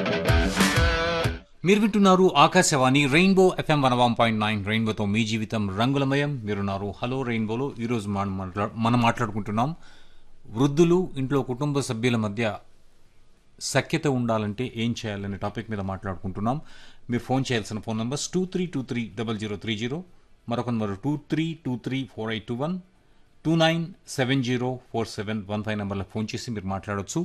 మీరు వింటున్నారు Akashvani Rainbow FM one one point nine రెయిన్బోతో మీ జీవితం రంగులమయం మీరున్నారు హలో రెయిన్బోలో ఈరోజు మనం మాట్లా- మనం మాట్లాడుకుంటున్నాం వృద్ధులు ఇంట్లో కుటుంబ సభ్యుల మధ్య సఖ్యత ఉండాలంటే ఏం చేయాలనే టాపిక్ మీద మాట్లాడుకుంటున్నాం మీరు ఫోన్ చేయాల్సిన phone numbers two three two three double zero three zero మరొక number two three two three four eight two one two nine seven zero four seven one five నెంబర్లకు ఫోన్ చేసి మీరు మాట్లాడవచ్చు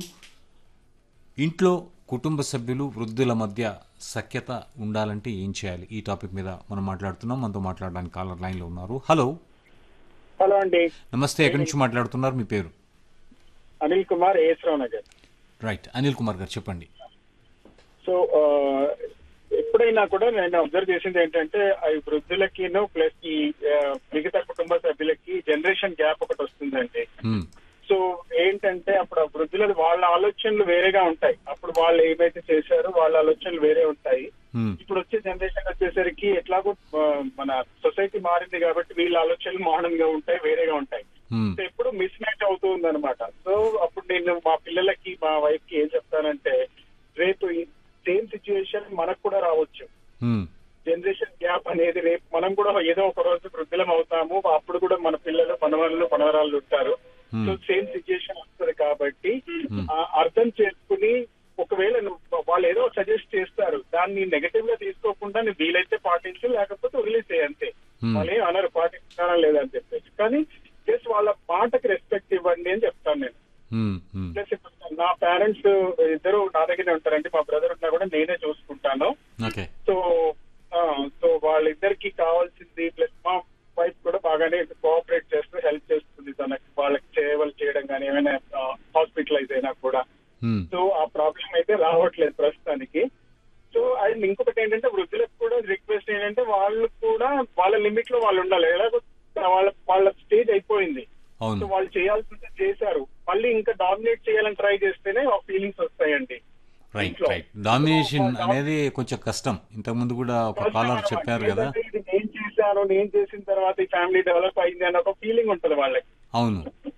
ఇంట్లో కుటుంబ సభ్యులు వృద్ధుల మధ్య సఖ్యత ఉండాలంటే ఏం చేయాలి ఈ టాపిక్ మీద మనం మాట్లాడుతున్నాం మనతో మాట్లాడడానికి కాలర్ లైన్లో ఉన్నారు హలో హలో అండి నమస్తే ఎక్కడి నుంచి మాట్లాడుతున్నారు మీ పేరు అనిల్ కుమార్ ఏస్రావు నగర్ రైట్ అనిల్ కుమార్ గారు చెప్పండి సో ఆ, ఎప్పుడైనా కూడా నేను అబ్జర్వ్ చేసింది ఏంటంటే ఈ వృద్ధులకి ప్లస్ ఈ ఆ, మిగతా కుటుంబ సభ్యులకి జనరేషన్ గ్యాప్ ఒకటి వస్తుందండి హ్మ్, సో ఏంటంటే అప్పుడు ఆ వృద్ధుల వాళ్ళ ఆలోచనలు వేరేగా ఉంటాయి అప్పుడు వాళ్ళు ఏవైతే చేశారో వాళ్ళ ఆలోచనలు వేరే ఉంటాయి హ్మ్, ఇప్పుడు వచ్చే జనరేషన్ వచ్చేసరికి ఎట్లాగో ఆ, మన సొసైటీ మారింది కాబట్టి వీళ్ళ ఆలోచనలు మౌనంగా ఉంటాయి వేరేగా ఉంటాయి హ్మ్, సో ఎప్పుడు మిస్ మ్యాచ్ అవుతూ ఉందన్నమాట సో అప్పుడు నేను మా పిల్లలకి మా వైఫ్ కి ఏం చెప్తానంటే రేపు సేమ్ సిచ్యువేషన్ మనకు కూడా రావచ్చు హ్మ్, జనరేషన్ గ్యాప్ అనేది రేపు మనం కూడా ఏదో ఒక రోజు వృద్ధులం అవుతాము అప్పుడు కూడా మన పిల్లలు మనవళ్ళు మనవరాళ్ళు ఉంటారు Hmm. సో సేమ్ సిచ్యుయేషన్ వస్తుంది కాబట్టి ఆ, అర్థం చేసుకుని ఒకవేళ నువ్వు- వాళ్ళు ఏదో సజెస్ట్ చేస్తారు దాన్ని నెగటివ్ గా తీసుకోకుండా నువ్వు వీలైతే పాటించు లేకపోతే వదిలేసే అంతే Hmm. వాళ్ళు ఏం అనరు పాటిస్తారా లేదని చెప్పేసి కానీ జస్ట్ వాళ్ళ మాటకి రెస్పెక్ట్ ఇవ్వండి అని చెప్తాను నేను హ్మ్, హ్మ్, ప్లస్ ఇప్పుడు నా పేరెంట్స్ ఇద్దరు నా దగ్గరే ఉంటారండి మా బ్రదర్ ఉన్నా కూడా నేనే చూసుకుంటాను ఓకే సో ఆ, సో వాళ్ళిద్దరికి కావాల్సింది ప్లస్ మా వైఫ్ కూడా బాగానే కోఆపరేట్ చేస్తూ హెల్ప్ చేస్తుంది తనకి వాళ్ళకి సేవలు చేయడం కానీ ఏమైనా హాస్పిటలైజ్ అయినా కూడా హ్మ్, సో ఆ ప్రాబ్లం అయితే రావట్లేదు ప్రస్తుతానికి సో అండ్ ఇంకొకటి ఏంటంటే వృద్ధులకు కూడా రిక్వెస్ట్ ఏంటంటే వాళ్ళు కూడా వాళ్ళ లిమిట్ లో వాళ్ళు ఉండాలి ఎలాగో వాళ్ళ వాళ్ళ స్టేజ్ అయిపోయింది సో అవును వాళ్ళు చేయాల్సింది చేశారు మళ్ళీ ఇంకా డామినేట్ చేయాలని ట్రై చేస్తేనే ఆ ఫీలింగ్స్ వస్తాయండి రైట్ ఇంట్లో. రైట్ డామినేషన్ సో, అనేది కొంచెం కష్టం ఇంతకుముందు కూడా ఒక కాలర్ చెప్పారు కదా ఏంటంటే ఇది నేను చేశాను నేను చేసిన తర్వాత ఈ ఫ్యామిలీ డెవలప్ అయింది అని ఒక ఫీలింగ్ ఉంటది వాళ్ళకి అవును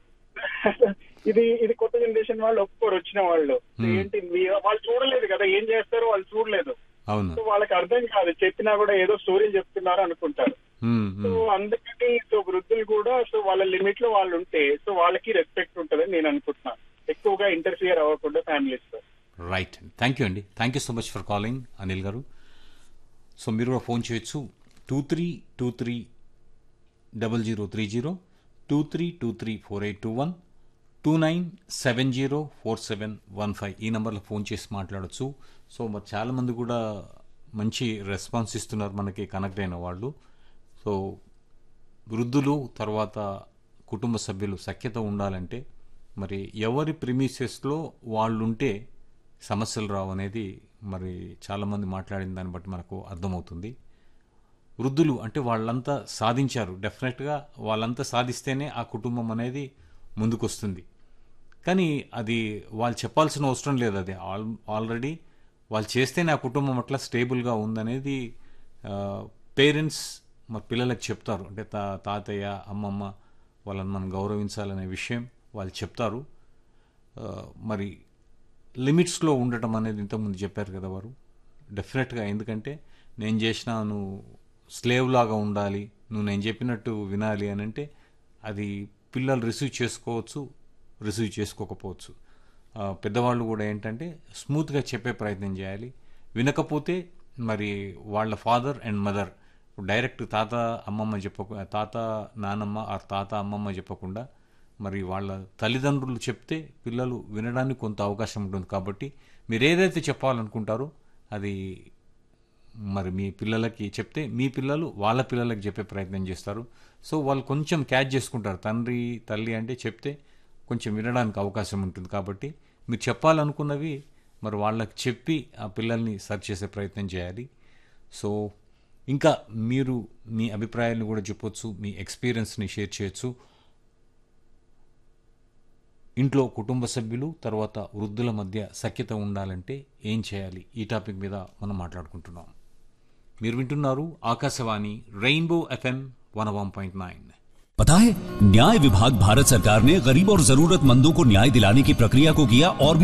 ఇది ఇది కొత్త జనరేషన్ వాళ్ళు ఒప్పుకోరు వచ్చిన వాళ్ళు Hmm. ఏంటి మీ- వాళ్ళు చూడలేదు కదా ఏం చేస్తారో వాళ్ళు చూడలేదు అవును సో వాళ్ళకి అర్థం కాదు చెప్పినా కూడా ఏదో స్టోరీ చెప్తున్నారు అనుకుంటారు హ్మ్, సో హ్మ్. అందుకని సో వృద్ధులు కూడా సో వాళ్ళ లిమిట్ లో వాళ్ళు ఉంటే సో వాళ్ళకి రెస్పెక్ట్ ఉంటుందని నేను అనుకుంటున్నాను ఎక్కువగా ఇంటర్ఫియర్ అవ్వకుండా ఫ్యామిలీస్ తో రైట్ థ్యాంక్ యూ అండి thank you so much for calling Anil గారు సో మీరు కూడా ఫోన్ చేయొచ్చు two three two three double zero three zero two three two three four eight two one two nine seven zero four seven one five ఈ నెంబర్లో phone చేసి మాట్లాడొచ్చు so మరి చాలామంది కూడా మంచి రెస్పాన్స్ ఇస్తున్నారు మనకి కనెక్ట్ అయిన వాళ్ళు సో వృద్ధులు తర్వాత కుటుంబ సభ్యులు సఖ్యత ఉండాలంటే మరి ఎవరి ప్రిమిసెస్లో వాళ్ళుంటే సమస్యలు రావు అనేది మరి చాలామంది మాట్లాడిన దాన్ని బట్టి మనకు అర్థమవుతుంది వృద్ధులు అంటే వాళ్ళంతా సాధించారు డెఫినెట్గా వాళ్ళంతా సాధిస్తేనే ఆ కుటుంబం అనేది ముందుకొస్తుంది కానీ అది వాళ్ళు చెప్పాల్సిన అవసరం లేదు అది ఆల్ ఆల్రెడీ వాళ్ళు చేస్తేనే ఆ కుటుంబం అట్లా స్టేబుల్గా ఉందనేది పేరెంట్స్ మరి పిల్లలకు చెప్తారు అంటే తా తాతయ్య అమ్మమ్మ వాళ్ళని మనం గౌరవించాలనే విషయం వాళ్ళు చెప్తారు ఆ, మరి లిమిట్స్లో ఉండటం అనేది ఇంతకుముందు చెప్పారు కదా వారు డెఫినెట్గా ఎందుకంటే నేను చేసిన నువ్వు స్లేవ్ లాగా ఉండాలి నువ్వు నేను చెప్పినట్టు వినాలి అని అంటే అది పిల్లలు రిసీవ్ చేసుకోవచ్చు రిసీవ్ చేసుకోకపోవచ్చు ఆ, పెద్దవాళ్ళు కూడా ఏంటంటే స్మూత్గా చెప్పే ప్రయత్నం చేయాలి వినకపోతే మరి వాళ్ళ ఫాదర్ అండ్ మదర్ డైరెక్ట్ తాత అమ్మమ్మ చెప్పకు తాత నానమ్మ ఆ తాత అమ్మమ్మ చెప్పకుండా మరి వాళ్ళ తల్లిదండ్రులు చెప్తే పిల్లలు వినడానికి కొంత అవకాశం ఉంటుంది కాబట్టి మీరు ఏదైతే చెప్పాలనుకుంటారో అది మరి మీ పిల్లలకి చెప్తే మీ పిల్లలు వాళ్ళ పిల్లలకి చెప్పే ప్రయత్నం చేస్తారు సో వాళ్ళు కొంచెం క్యాచ్ చేసుకుంటారు తండ్రి తల్లి అంటే చెప్తే కొంచెం వినడానికి అవకాశం ఉంటుంది కాబట్టి మీరు చెప్పాలనుకున్నవి మరి వాళ్ళకి చెప్పి ఆ పిల్లల్ని సర్చ్ చేసే ప్రయత్నం చేయాలి సో ఇంకా మీరు మీ అభిప్రాయాలను కూడా చెప్పొచ్చు మీ ఎక్స్పీరియన్స్ని షేర్ చేయొచ్చు ఇంట్లో కుటుంబ సభ్యులు తర్వాత వృద్ధుల మధ్య సఖ్యత ఉండాలంటే ఏం చేయాలి ఈ టాపిక్ మీద మనం మాట్లాడుకుంటున్నాం మీరు వింటున్నారు Akashvani Rainbow FM one one point nine पता है न्याय विभाग भारत सरकार ने गरीब और जरूरतमंदों को न्याय दिलाने की प्रक्रिया को किया और भी